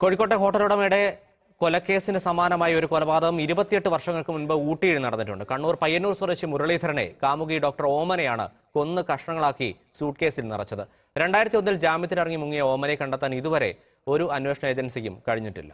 കോഴിക്കോട്ടെ ഹോട്ടലുടമയുടെ കൊലക്കേസിന് സമാനമായ ഒരു കൊലപാതകം ഇരുപത്തിയെട്ട് വർഷങ്ങൾക്ക് മുൻപ് ഊട്ടിയിൽ നടന്നിട്ടുണ്ട് കണ്ണൂർ പയ്യന്നൂർ സ്വദേശി മുരളീധരനെ കാമുകി ഡോക്ടർ ഓമനയാണ് കൊന്ന് കഷ്ണങ്ങളാക്കി സൂട്ട് കേസിൽ നിറച്ചത് രണ്ടായിരത്തി ഒന്നിൽ ജാമ്യത്തിലിറങ്ങി മുങ്ങിയ ഓമനയെ കണ്ടെത്താൻ ഇതുവരെ ഒരു അന്വേഷണ ഏജൻസിക്കും കഴിഞ്ഞിട്ടില്ല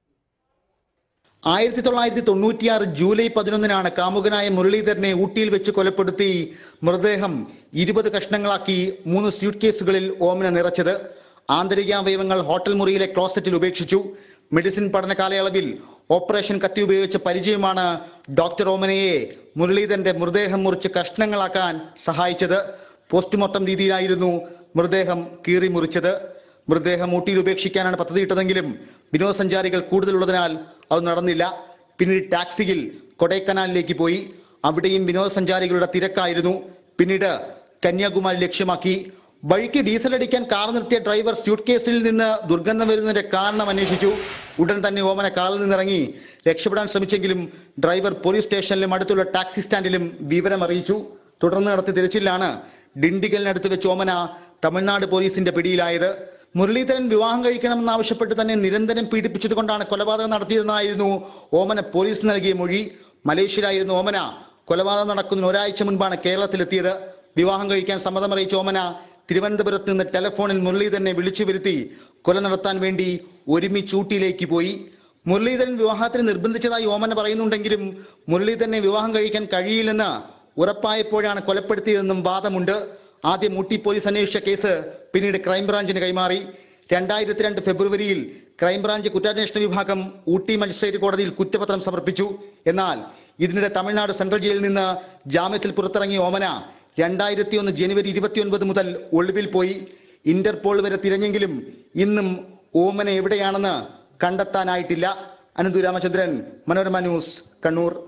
ആയിരത്തി തൊള്ളായിരത്തി തൊണ്ണൂറ്റിയാറ് ജൂലൈ പതിനൊന്നിനാണ് കാമുകനായ മുരളീധരനെ ഊട്ടിയിൽ വെച്ച് കൊലപ്പെടുത്തി മൃതദേഹം ഇരുപത് കഷ്ണങ്ങളാക്കി മൂന്ന് സ്യൂട്ട് കേസുകളിൽ ഓമന നിറച്ചത് ആന്തരികാവയവങ്ങൾ ഹോട്ടൽ മുറിയിലെ ക്ലോസറ്റിൽ ഉപേക്ഷിച്ചു മെഡിസിൻ പഠന കാലയളവിൽ ഓപ്പറേഷൻ കത്തി ഉപയോഗിച്ച പരിചയമാണ് ഡോക്ടർ ഓമനയെ മുരളീധരന്റെ മൃതദേഹം മുറിച്ച് കഷ്ണങ്ങളാക്കാൻ സഹായിച്ചത് പോസ്റ്റ്മോർട്ടം രീതിയിലായിരുന്നു മൃതദേഹം കീറി മുറിച്ചത് മൃതദേഹം ഊട്ടിയിൽ ഉപേക്ഷിക്കാനാണ് പദ്ധതിയിട്ടതെങ്കിലും വിനോദസഞ്ചാരികൾ കൂടുതലുള്ളതിനാൽ അത് നടന്നില്ല പിന്നീട് ടാക്സിയിൽ കൊടൈക്കനാലിലേക്ക് പോയി അവിടെയും വിനോദസഞ്ചാരികളുടെ തിരക്കായിരുന്നു പിന്നീട് കന്യാകുമാരി ലക്ഷ്യമാക്കി വഴിക്ക് ഡീസൽ അടിക്കാൻ കാർ നിർത്തിയ ഡ്രൈവർ സ്യൂട്ട് കേസിൽ നിന്ന് ദുർഗന്ധം വരുന്നതിന്റെ കാരണം അന്വേഷിച്ചു ഉടൻ തന്നെ ഓമന കാറിൽ നിന്നിറങ്ങി രക്ഷപ്പെടാൻ ശ്രമിച്ചെങ്കിലും ഡ്രൈവർ പോലീസ് സ്റ്റേഷനിലും അടുത്തുള്ള ടാക്സി സ്റ്റാൻഡിലും വിവരം അറിയിച്ചു തുടർന്ന് നടത്തിയ തിരച്ചിലാണ് ഡിണ്ടിഗലിനടുത്ത് വെച്ച് ഓമന തമിഴ്നാട് പോലീസിന്റെ പിടിയിലായത് മുരളീധരൻ വിവാഹം കഴിക്കണമെന്നാവശ്യപ്പെട്ട് തന്നെ നിരന്തരം പീഡിപ്പിച്ചതുകൊണ്ടാണ് കൊലപാതകം നടത്തിയതെന്നായിരുന്നു ഓമന പോലീസ് നൽകിയ മൊഴി മലേഷ്യയിലായിരുന്നു ഓമന കൊലപാതകം നടക്കുന്നതിന് ഒരാഴ്ച മുൻപാണ് കേരളത്തിലെത്തിയത് വിവാഹം കഴിക്കാൻ സമ്മതം അറിയിച്ച ഓമന തിരുവനന്തപുരത്ത് നിന്ന് ടെലഫോണിൽ മുരളീധരനെ വിളിച്ചു വരുത്തി കൊല നടത്താൻ വേണ്ടി ഒരുമിച്ച് ഊട്ടിയിലേക്ക് പോയി മുരളീധരൻ വിവാഹത്തിന് നിർബന്ധിച്ചതായി ഓമന പറയുന്നുണ്ടെങ്കിലും മുരളീധരനെ വിവാഹം കഴിക്കാൻ കഴിയില്ലെന്ന് ഉറപ്പായപ്പോഴാണ് കൊലപ്പെടുത്തിയതെന്നും വാദമുണ്ട് ആദ്യം ഊട്ടി പോലീസ് അന്വേഷിച്ച കേസ് പിന്നീട് ക്രൈംബ്രാഞ്ചിന് കൈമാറി രണ്ടായിരത്തി രണ്ട് ഫെബ്രുവരിയിൽ ക്രൈംബ്രാഞ്ച് കുറ്റാന്വേഷണ വിഭാഗം ഊട്ടി മജിസ്ട്രേറ്റ് കോടതിയിൽ കുറ്റപത്രം സമർപ്പിച്ചു എന്നാൽ ഇതിനിടെ തമിഴ്നാട് സെൻട്രൽ ജയിലിൽ നിന്ന് ജാമ്യത്തിൽ പുറത്തിറങ്ങിയ ഓമന രണ്ടായിരത്തി ഒന്ന് ജനുവരി ഇരുപത്തിയൊൻപത് മുതൽ ഒളിവിൽ പോയി ഇന്റർപോൾ വരെ തിരഞ്ഞെങ്കിലും ഇന്നും ഓമന എവിടെയാണെന്ന് കണ്ടെത്താനായിട്ടില്ല അനന്തു രാമചന്ദ്രൻ മനോരമ ന്യൂസ് കണ്ണൂർ